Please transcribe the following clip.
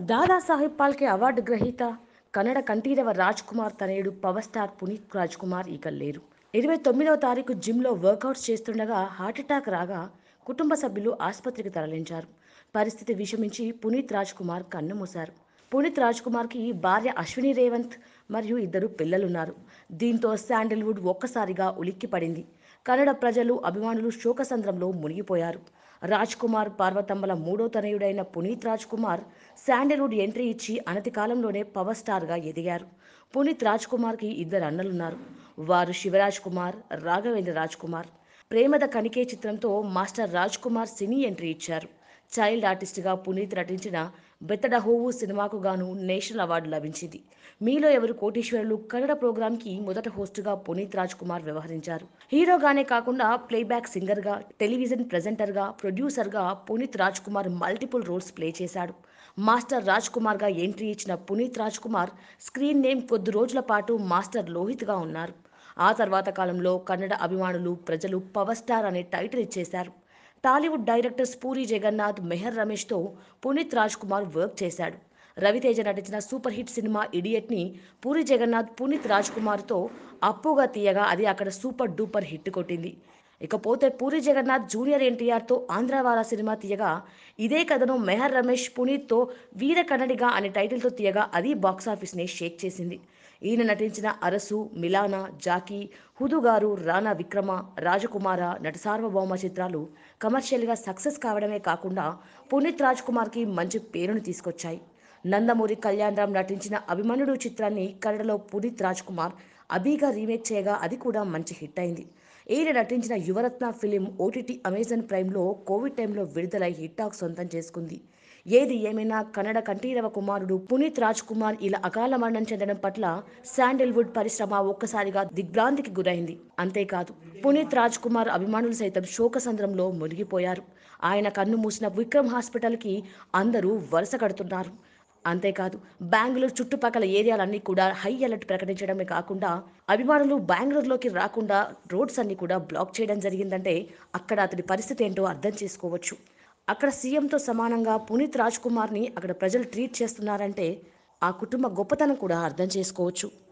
Dadasaheb Phalke award గ్రహీత కన్నడ కంఠీరవ రాజ్ కుమార్ తనయుడు power star Puneeth Raj Kumar ఇక లేరు ఇరవై తొమ్మిదవ తారీఖు జిమ్లో వర్కౌట్స్ చేస్తుండగా హార్ట్అటాక్ రాగా కుటుంబ సభ్యులు ఆసుపత్రికి తరలించారు పరిస్థితి విషమించి పునీత్ రాజ్ కుమార్ కన్నుమూశారు పునీత్ రాజ్ కుమార్కి భార్య అశ్విని రేవంత్ మరియు ఇద్దరు పిల్లలున్నారు దీంతో శాండిల్వుడ్ ఒక్కసారిగా ఉలిక్కిపడింది కన్నడ ప్రజలు అభిమానులు శోకసంద్రంలో మునిగిపోయారు రాజ్ కుమార్ పార్వతమ్మల మూడో తనయుడైన పునీత్ రాజ్ కుమార్ శాండిల్వుడ్ ఎంట్రీ ఇచ్చి అనతి కాలంలోనే పవర్ స్టార్గా ఎదిగారు పునీత్ రాజ్ కుమార్కి ఇద్దరు అన్నలున్నారు వారు శివరాజ్ కుమార్ రాఘవేంద్ర రాజ్ కుమార్ ప్రేమద కనికే చిత్రంతో master Raj Kumar cine entry ఇచ్చారు చైల్డ్ ఆర్టిస్ట్గా పునీత్ నటించిన బెత్తడ హోవు సినిమాకు గాను నేషనల్ అవార్డు లభించింది మీలో ఎవరు కోటీశ్వరులు కన్నడ ప్రోగ్రాంకి మొదట హోస్టుగా పునీత్ రాజ్ కుమార్ వ్యవహరించారు హీరోగానే కాకుండా ప్లేబ్యాక్ సింగర్గా టెలివిజన్ ప్రెజెంటర్గా ప్రొడ్యూసర్గా Puneeth Raj Kumar multiple roles play చేశాడు మాస్టర్ రాజ్ కుమార్గా ఎంట్రీ ఇచ్చిన పునీత్ రాజ్ కుమార్ స్క్రీన్ నేమ్ కొద్ది రోజుల పాటు మాస్టర్ లోహిత్గా ఉన్నారు ఆ తర్వాత కాలంలో కన్నడ అభిమానులు ప్రజలు పవర్ స్టార్ అనే టైటిల్ ఇచ్చేశారు టాలీవుడ్ డైరెక్టర్స్ పూరి జగన్నాథ్ మెహర్ రమేష్తో పునీత్ రాజ్ కుమార్ వర్క్ చేశాడు రవితేజ నటించిన సూపర్ హిట్ సినిమా ఇడియట్ని పూరి జగన్నాథ్ పునీత్ రాజ్ కుమార్తో అప్పుగా తీయగా అది అక్కడ సూపర్ డూపర్ హిట్ కొట్టింది ఇకపోతే పూరి జగన్నాథ్ జూనియర్ ఎన్టీఆర్తో ఆంధ్రవాల సినిమా తీయగా ఇదే కథను మెహర్ రమేష్ పునీత్తో వీర కన్నడిగా అనే టైటిల్తో తీయగా అది బాక్సాఫీస్ని షేక్ చేసింది ఈయన నటించిన అరసు మిలానా జాకీ హుదుగారు రానా విక్రమ రాజకుమార నట సార్వభౌమ చిత్రాలు కమర్షియల్గా సక్సెస్ కావడమే కాకుండా పునీత్ రాజ్ కుమార్కి మంచి పేరును తీసుకొచ్చాయి నందమూరి కళ్యాణ్ రామ్ నటించిన అభిమన్యుడు చిత్రాన్ని కన్నడలో పునీత్ రాజ్ కుమార్ అబీగా రీమేక్ చేయగా అది కూడా మంచి హిట్ అయింది ఈయన నటించిన యువరత్న ఫిలిం ఓటీటీ అమెజాన్ ప్రైమ్లో కోవిడ్ టైంలో విడుదలై హిట్ టాక్ సొంతం చేసుకుంది ఏది ఏమైనా కన్నడ కంఠీరవ కుమారుడు పునీత్ రాజ్ కుమార్ ఇలా అకాల మరణం చెందడం పట్ల శాండిల్వుడ్ పరిశ్రమ ఒక్కసారిగా దిగ్భ్రాంతికి గురైంది అంతేకాదు పునీత్ రాజ్ కుమార్ అభిమానులు సైతం శోకసంద్రంలో మునిగిపోయారు ఆయన కన్ను మూసిన విక్రమ్ హాస్పిటల్కి అందరూ వరుస కడుతున్నారు అంతేకాదు బెంగళూరు చుట్టుపక్కల ఏరియాలన్నీ కూడా హై అలర్ట్ ప్రకటించడమే కాకుండా అభిమానులు బెంగళూరులోకి రాకుండా రోడ్స్ అన్ని కూడా బ్లాక్ చేయడం జరిగిందంటే అక్కడ అతడి పరిస్థితి ఏంటో అర్థం చేసుకోవచ్చు అక్కడ సీఎంతో సమానంగా పునీత్ రాజ్ కుమార్ని అక్కడ ప్రజలు ట్రీట్ చేస్తున్నారంటే ఆ కుటుంబ గొప్పతనం కూడా అర్థం చేసుకోవచ్చు